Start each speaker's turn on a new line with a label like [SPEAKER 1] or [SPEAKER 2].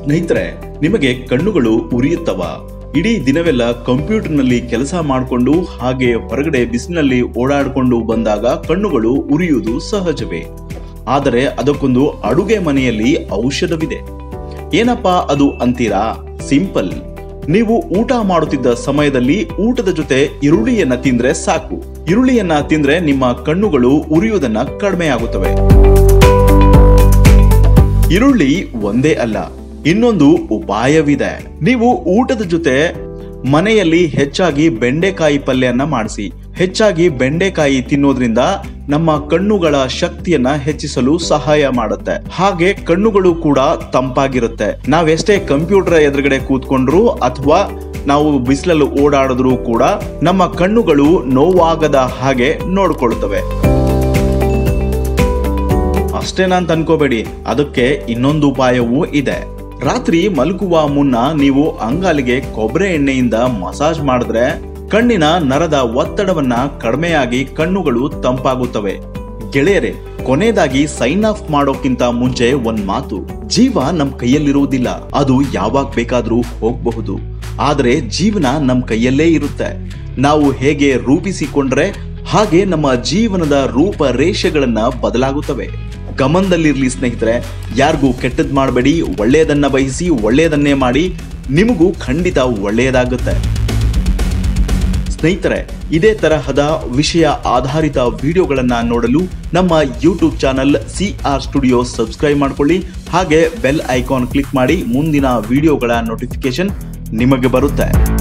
[SPEAKER 1] ಸ್ನೇಹಿತರೆ ನಿಮಗೆ ಕಣ್ಣುಗಳು ಉರಿಯುತ್ತವ ಇಡೀ ದಿನವೆಲ್ಲ ಕಂಪ್ಯೂಟರ್ನಲ್ಲಿ ಕೆಲಸ ಮಾಡಿಕೊಂಡು ಹಾಗೆ ಹೊರಗಡೆ ಬಿಸಿಲಿನಲ್ಲಿ ಓಡಾಡಿಕೊಂಡು ಬಂದಾಗ ಕಣ್ಣುಗಳು ಉರಿಯುವುದು ಸಹಜವೇ ಆದರೆ ಅದಕ್ಕೊಂದು ಅಡುಗೆ ಮನೆಯಲ್ಲಿ ಔಷಧವಿದೆ ಏನಪ್ಪಾ ಅದು ಅಂತೀರಾ ಸಿಂಪಲ್ ನೀವು ಊಟ ಮಾಡುತ್ತಿದ್ದ ಸಮಯದಲ್ಲಿ ಊಟದ ಜೊತೆ ಈರುಳ್ಳಿಯನ್ನ ತಿಂದ್ರೆ ಸಾಕು ಈರುಳ್ಳಿಯನ್ನ ತಿಂದ್ರೆ ನಿಮ್ಮ ಕಣ್ಣುಗಳು ಉರಿಯುವುದನ್ನ ಕಡಿಮೆ ಆಗುತ್ತವೆ ಈರುಳ್ಳಿ ಒಂದೇ ಅಲ್ಲ ಇನ್ನೊಂದು ಉಪಾಯವಿದೆ ನೀವು ಊಟದ ಜೊತೆ ಮನೆಯಲ್ಲಿ ಹೆಚ್ಚಾಗಿ ಬೆಂಡೆಕಾಯಿ ಪಲ್ಯನ ಮಾಡಿಸಿ ಹೆಚ್ಚಾಗಿ ಬೆಂಡೆಕಾಯಿ ತಿನ್ನೋದ್ರಿಂದ ನಮ್ಮ ಕಣ್ಣುಗಳ ಶಕ್ತಿಯನ್ನ ಹೆಚ್ಚಿಸಲು ಸಹಾಯ ಮಾಡುತ್ತೆ ಹಾಗೆ ಕಣ್ಣುಗಳು ಕೂಡ ತಂಪಾಗಿರುತ್ತೆ ನಾವೆಷ್ಟೇ ಕಂಪ್ಯೂಟರ್ ಎದುರುಗಡೆ ಕೂತ್ಕೊಂಡ್ರು ಅಥವಾ ನಾವು ಬಿಸಿಲಲ್ಲಿ ಓಡಾಡಿದ್ರು ಕೂಡ ನಮ್ಮ ಕಣ್ಣುಗಳು ನೋವಾಗದ ಹಾಗೆ ನೋಡ್ಕೊಳ್ತವೆ ಅಷ್ಟೇನಾ ಅಂತ ಅನ್ಕೋಬೇಡಿ ಅದಕ್ಕೆ ಇನ್ನೊಂದು ಉಪಾಯವೂ ಇದೆ ರಾತ್ರಿ ಮಲಗುವ ಮುನ್ನ ನೀವು ಅಂಗಾಲಿಗೆ ಕೊಬ್ಬರಿ ಎಣ್ಣೆಯಿಂದ ಮಸಾಜ್ ಮಾಡಿದ್ರೆ ಕಣ್ಣಿನ ನರದ ಒತ್ತಡವನ್ನ ಕಡಿಮೆಯಾಗಿ ಕಣ್ಣುಗಳು ತಂಪಾಗುತ್ತವೆ ಗೆಳೆಯರೆ ಕೊನೆಯದಾಗಿ ಸೈನ್ ಆಫ್ ಮಾಡೋಕ್ಕಿಂತ ಮುಂಚೆ ಒಂದ್ ಮಾತು ಜೀವ ನಮ್ ಕೈಯಲ್ಲಿರುವುದಿಲ್ಲ ಅದು ಯಾವಾಗ ಬೇಕಾದ್ರೂ ಹೋಗಬಹುದು ಆದ್ರೆ ಜೀವನ ನಮ್ ಕೈಯಲ್ಲೇ ಇರುತ್ತೆ ನಾವು ಹೇಗೆ ರೂಪಿಸಿಕೊಂಡ್ರೆ ಹಾಗೆ ನಮ್ಮ ಜೀವನದ ರೂಪರೇಷೆಗಳನ್ನ ಬದಲಾಗುತ್ತವೆ ಗಮನದಲ್ಲಿರ್ಲಿ ಸ್ನೇಹಿತರೆ ಯಾರಿಗೂ ಕೆಟ್ಟದ್ ಮಾಡಬೇಡಿ ಒಳ್ಳೆಯದನ್ನ ಬಯಸಿ ಒಳ್ಳೆಯದನ್ನೇ ಮಾಡಿ ನಿಮಗೂ ಖಂಡಿತ ಒಳ್ಳೆಯದಾಗುತ್ತೆ ಸ್ನೇಹಿತರೆ ಇದೇ ತರಹದ ವಿಷಯ ಆಧಾರಿತ ವಿಡಿಯೋಗಳನ್ನ ನೋಡಲು ನಮ್ಮ YouTube channel C R studio subscribe ಮಾಡ್ಕೊಳ್ಳಿ ಹಾಗೆ ಬೆಲ್ ಐಕಾನ್ ಕ್ಲಿಕ್ ಮಾಡಿ ಮುಂದಿನ ವಿಡಿಯೋಗಳ ನೋಟಿಫಿಕೇಶನ್ ನಿಮಗೆ ಬರುತ್ತೆ